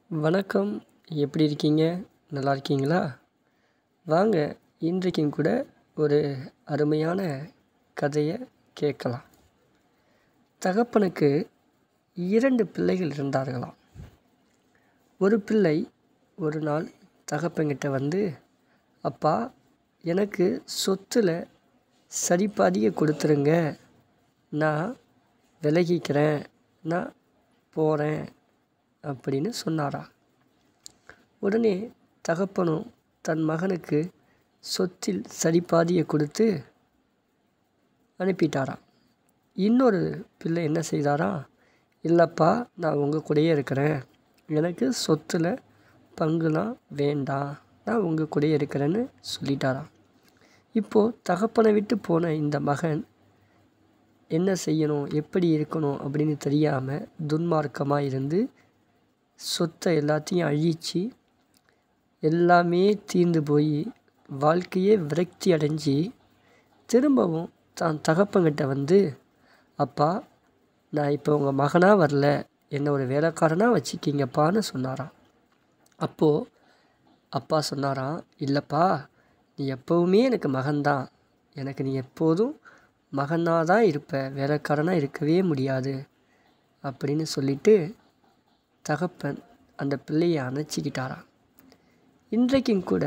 வணக்கம் எப்படி இருக்கீங்க நல்லா இருக்கீங்களா வாங்க இன்றைக்கும் கூட ஒரு அருமையான கதையை கேட்கலாம் தகப்பனுக்கு இரண்டு பிள்ளைகள் இருந்தார்களாம் ஒரு பிள்ளை ஒரு நாள் தகப்பன்கிட்ட வந்து அப்பா எனக்கு சொத்தில் சரிபாதியை கொடுத்துருங்க நான் விலகிக்கிறேன் நான் போகிறேன் அப்படின்னு சொன்னாராம் உடனே தகப்பனும் தன் மகனுக்கு சொத்தில் சரிபாதியை கொடுத்து அனுப்பிட்டாராம் இன்னொரு பிள்ளை என்ன செய்தாராம் இல்லைப்பா நான் உங்கள் கூடயே இருக்கிறேன் எனக்கு சொத்தில் பங்குலாம் வேண்டாம் நான் உங்கள் கூடயே இருக்கிறேன்னு சொல்லிட்டாராம் இப்போது தகப்பனை விட்டு போன இந்த மகன் என்ன செய்யணும் எப்படி இருக்கணும் அப்படின்னு தெரியாமல் துன்மார்க்கமாக இருந்து சொத்தை எல்லாத்தையும் அழித்து எல்லாமே தீர்ந்து போய் வாழ்க்கையே விரக்தி அடைஞ்சு திரும்பவும் தான் தகப்பங்கிட்ட வந்து அப்பா நான் இப்போ உங்கள் மகனாக வரல என்னை ஒரு வேலைக்காரனாக வச்சுக்கிங்கப்பான்னு சொன்னாராம் அப்போது அப்பா சொன்னாராம் இல்லைப்பா நீ எப்போவுமே எனக்கு மகன்தான் எனக்கு நீ எப்போதும் மகனாக தான் இருப்ப வேலைக்காரனாக இருக்கவே முடியாது அப்படின்னு சொல்லிட்டு தகப்பன் அந்த பிள்ளையை அணைச்சிக்கிட்டாராம் இன்றைக்கும் கூட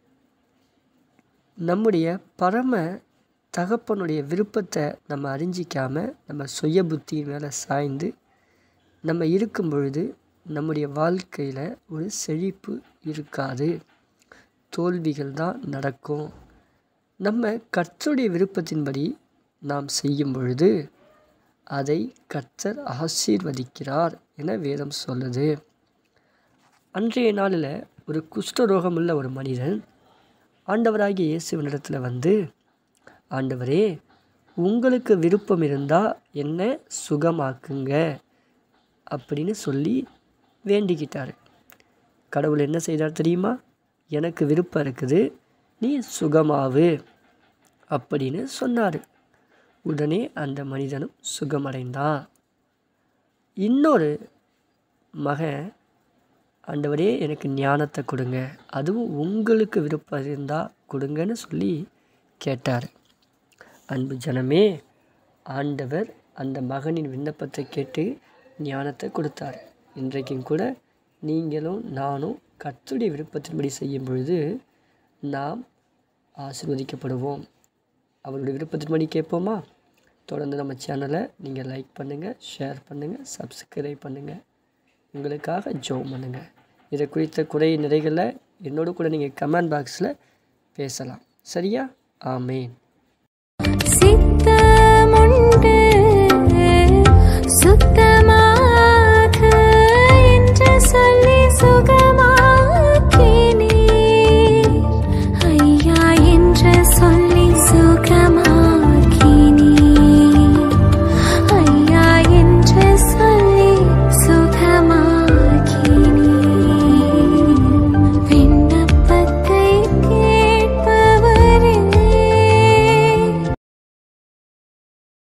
நம்முடைய பரம தகப்பனுடைய விருப்பத்தை நம்ம அறிஞ்சிக்காமல் நம்ம சுய புத்தி மேலே சாய்ந்து நம்ம இருக்கும் பொழுது நம்முடைய வாழ்க்கையில் ஒரு செழிப்பு இருக்காது தோல்விகள் தான் நடக்கும் நம்ம கர்த்தருடைய விருப்பத்தின்படி நாம் செய்யும் பொழுது அதை கர்த்தர் ஆசீர்வதிக்கிறார் என வேதம் சொல்லுது அன்றைய நாளில் ஒரு குஷ்டரோகம் உள்ள ஒரு மனிதன் ஆண்டவராகிய இயேசுவனிடத்தில் வந்து ஆண்டவரே உங்களுக்கு விருப்பம் இருந்தால் என்ன சுகமாக்குங்க அப்படின்னு சொல்லி வேண்டிக்கிட்டார் கடவுள் என்ன செய்தார் தெரியுமா எனக்கு விருப்பம் இருக்குது நீ சுகமாவு அப்படின்னு சொன்னார் உடனே அந்த மனிதனும் சுகமடைந்தான் இன்னொரு மகன் ஆண்டவரே எனக்கு ஞானத்தை கொடுங்க அதுவும் உங்களுக்கு விருப்பம் இருந்தால் கொடுங்கன்னு சொல்லி கேட்டார் அன்பு ஜனமே ஆண்டவர் அந்த மகனின் விண்ணப்பத்தை கேட்டு ஞானத்தை கொடுத்தார் இன்றைக்கும் கூட நீங்களும் நானும் கர்த்தருடைய விருப்பத்தின்படி செய்யும் பொழுது நாம் ஆசிர்வதிக்கப்படுவோம் அவருடைய விருப்பத்தின்படி கேட்போமா தொடர்ந்து நம்ம சேனலை நீங்கள் லைக் பண்ணுங்கள் ஷேர் பண்ணுங்கள் சப்ஸ்கிரைப் பண்ணுங்கள் உங்களுக்காக ஜோம் பண்ணுங்கள் இதை குறித்த குறை நிறைகளை என்னோடு கூட நீங்கள் கமெண்ட் பாக்ஸில் பேசலாம் சரியா ஆமேன்